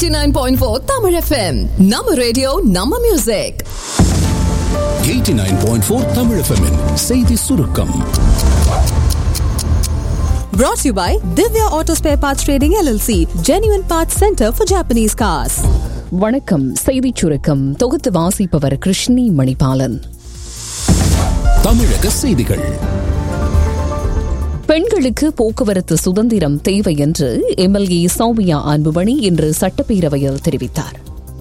89.4 Tamil FM நம்ம radio நம்ம music 89.4 Tamil FM -இன் செய்தி சுருக்கம் Brought to you by Divya Auto Spare Parts Trading LLC, Genuine Parts Center for Japanese Cars. வணக்கம் செய்திச் சுருக்கம் தொகுத்து வாசிப்பவர் கிருஷ்ணி மணிபாலன் தமிழக செய்திகள் பெண்களுக்கு போக்குவரத்து சுதந்திரம் தேவை என்று எம்எல்ஏ சௌமியா அன்புமணி இன்று சட்டப்பேரவையில் தெரிவித்தார்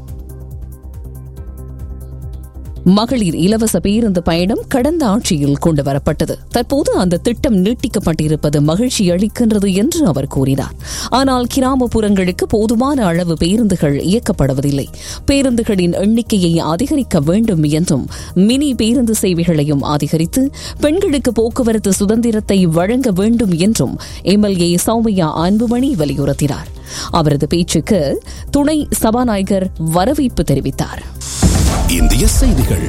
மகளிர் இலவச பேருந்து பயணம் கடந்த ஆட்சியில் கொண்டு வரப்பட்டது தற்போது அந்த திட்டம் நீட்டிக்கப்பட்டிருப்பது மகிழ்ச்சி அளிக்கின்றது என்று அவர் கூறினார் ஆனால் கிராமப்புறங்களுக்கு போதுமான அளவு பேருந்துகள் இயக்கப்படுவதில்லை பேருந்துகளின் எண்ணிக்கையை அதிகரிக்க வேண்டும் என்றும் மினி பேருந்து சேவைகளையும் அதிகரித்து பெண்களுக்கு போக்குவரத்து சுதந்திரத்தை வழங்க வேண்டும் என்றும் எம்எல்ஏ சௌமியா அன்புமணி வலியுறுத்தினார் அவரது பேச்சுக்கு துணை சபாநாயகர் வரவேற்பு தெரிவித்தார் இந்திய செய்திகள்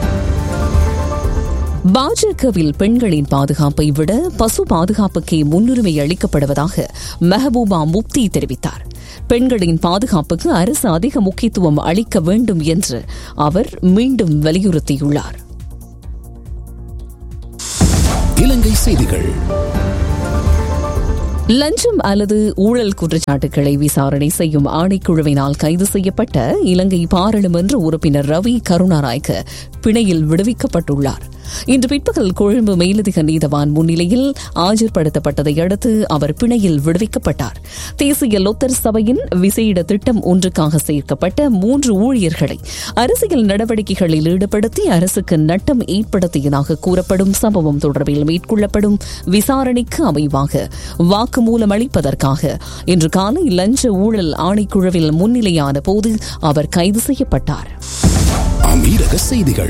பாஜகவில் பெண்களின் பாதுகாப்பை விட பசு பாதுகாப்புக்கே முன்னுரிமை அளிக்கப்படுவதாக மெஹபூபா முப்தி தெரிவித்தார் பெண்களின் பாதுகாப்புக்கு அரசு அதிக முக்கியத்துவம் அளிக்க வேண்டும் என்று அவர் மீண்டும் வலியுறுத்தியுள்ளார் இலங்கை செய்திகள் லஞ்சம் அல்லது ஊழல் குற்றச்சாட்டுகளை விசாரணை செய்யும் ஆணைக்குழுவினால் கைது செய்யப்பட்ட இலங்கை பாராளுமன்ற உறுப்பினர் ரவி கருணாநாயக்க பிணையில் விடுவிக்கப்பட்டுள்ளார் இன்று பிற்பகல் கொழும்பு மேலதிக நீதவான் முன்னிலையில் ஆஜர்படுத்தப்பட்டதை அடுத்து அவர் பிணையில் விடுவிக்கப்பட்டார் தேசிய லொத்தர் சபையின் விசேட திட்டம் ஒன்றுக்காக சேர்க்கப்பட்ட மூன்று ஊழியர்களை அரசியல் நடவடிக்கைகளில் ஈடுபடுத்தி அரசுக்கு நட்டம் ஏற்படுத்தியதாக கூறப்படும் சம்பவம் தொடர்பில் மேற்கொள்ளப்படும் விசாரணைக்கு அமைவாக வாக்குமூலம் அளிப்பதற்காக இன்று காலை லஞ்ச ஊழல் ஆணைக்குழுவில் முன்னிலையான போது அவர் கைது செய்யப்பட்டார் அமீரக செய்திகள்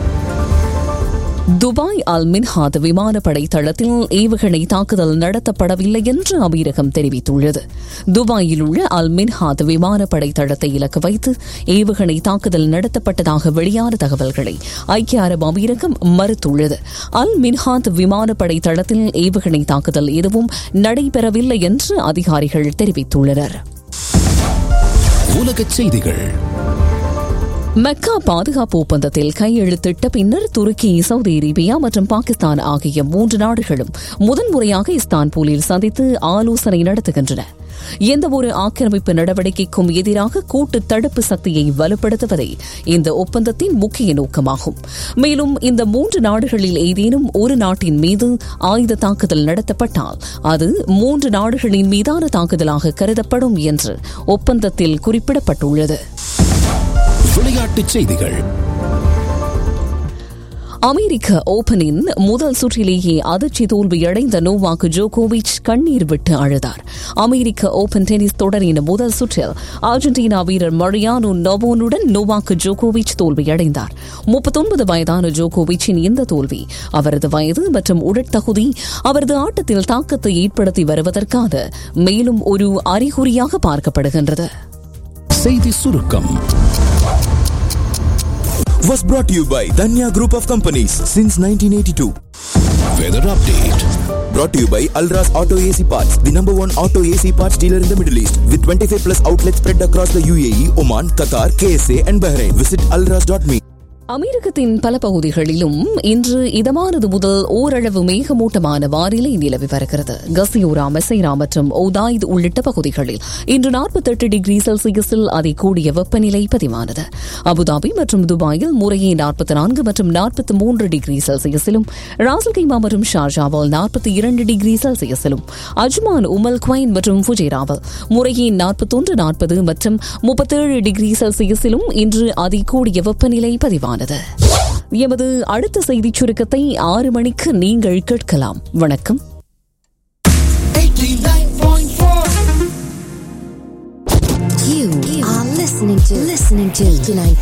துபாய் அல் மின்ஹாத் விமானப்படை தளத்தில் ஏவுகணை தாக்குதல் நடத்தப்படவில்லை என்று அமீரகம் தெரிவித்துள்ளது துபாயில் உள்ள அல் மின்ஹாத் விமானப்படை தளத்தை இலக்கு வைத்து ஏவுகணை தாக்குதல் நடத்தப்பட்டதாக வெளியான தகவல்களை ஐக்கிய அரபு அமீரகம் மறுத்துள்ளது அல் மின்ஹாத் விமானப்படை தளத்தில் ஏவுகணை தாக்குதல் எதுவும் நடைபெறவில்லை என்று அதிகாரிகள் தெரிவித்துள்ளனர் உலகச் செய்திகள் மெக்கா பாதுகாப்பு ஒப்பந்தத்தில் கையெழுத்திட்ட பின்னர் துருக்கி சவுதி அரேபியா மற்றும் பாகிஸ்தான் ஆகிய மூன்று நாடுகளும் முதன்முறையாக இஸ்தான்புலில் சந்தித்து ஆலோசனை நடத்துகின்றன எந்தவொரு ஆக்கிரமிப்பு நடவடிக்கைக்கும் எதிராக கூட்டு தடுப்பு சக்தியை வலுப்படுத்துவதே இந்த ஒப்பந்தத்தின் முக்கிய நோக்கமாகும் மேலும் இந்த மூன்று நாடுகளில் ஏதேனும் ஒரு நாட்டின் மீது ஆயுத தாக்குதல் நடத்தப்பட்டால் அது மூன்று நாடுகளின் மீதான தாக்குதலாக கருதப்படும் என்று ஒப்பந்தத்தில் குறிப்பிடப்பட்டுள்ளது விளையாட்டுச் செய்திகள் அமெரிக்க ஓபனின் முதல் சுற்றிலேயே அதிர்ச்சி தோல்வியடைந்த நோவாக் ஜோகோவிச் கண்ணீர் விட்டு அழுதார் அமெரிக்க ஓபன் டென்னிஸ் தொடரின் முதல் சுற்றில் அர்ஜென்டினா வீரர் மரியானோ நோவோனுடன் நோவாக் ஜோகோவிச் தோல்வியடைந்தார் முப்பத்தொன்பது வயதான ஜோகோவிச்சின் இந்த தோல்வி அவரது வயது மற்றும் உடற்தகுதி அவரது ஆட்டத்தில் தாக்கத்தை ஏற்படுத்தி வருவதற்காக மேலும் ஒரு அறிகுறியாக பார்க்கப்படுகின்றது செய்தி சுருக்கம் was brought to you by Danya Group of Companies since 1982. Weather update Brought to you by Alras Auto AC Parts, the number one auto AC parts dealer in the Middle East, with 25 plus outlets spread across the UAE, Oman, Qatar, KSA, and Bahrain. Visit alras.me. அமெரிக்கத்தின் பல பகுதிகளிலும் இன்று இதமானது முதல் ஓரளவு மேகமூட்டமான வானிலை நிலவி வருகிறது கசியோரா மெசைரா மற்றும் ஓதாய்த் உள்ளிட்ட பகுதிகளில் இன்று நாற்பத்தெட்டு டிகிரி செல்சியஸில் அதை கூடிய வெப்பநிலை பதிவானது அபுதாபி மற்றும் துபாயில் முறையே நாற்பத்தி நான்கு மற்றும் நாற்பத்தி மூன்று டிகிரி செல்சியஸிலும் ராசல்கைமா மற்றும் ஷார்ஜாவில் நாற்பத்தி இரண்டு டிகிரி செல்சியஸிலும் அஜ்மான் உமல் குவைன் மற்றும் ஃபுஜேராவில் முறையே நாற்பத்தொன்று நாற்பது மற்றும் முப்பத்தேழு டிகிரி செல்சியஸிலும் இன்று அதை கூடிய வெப்பநிலை பதிவானது எமது அடுத்த செய்திச் சுருக்கத்தை ஆறு மணிக்கு நீங்கள் கேட்கலாம் வணக்கம் You are listening to listening to 89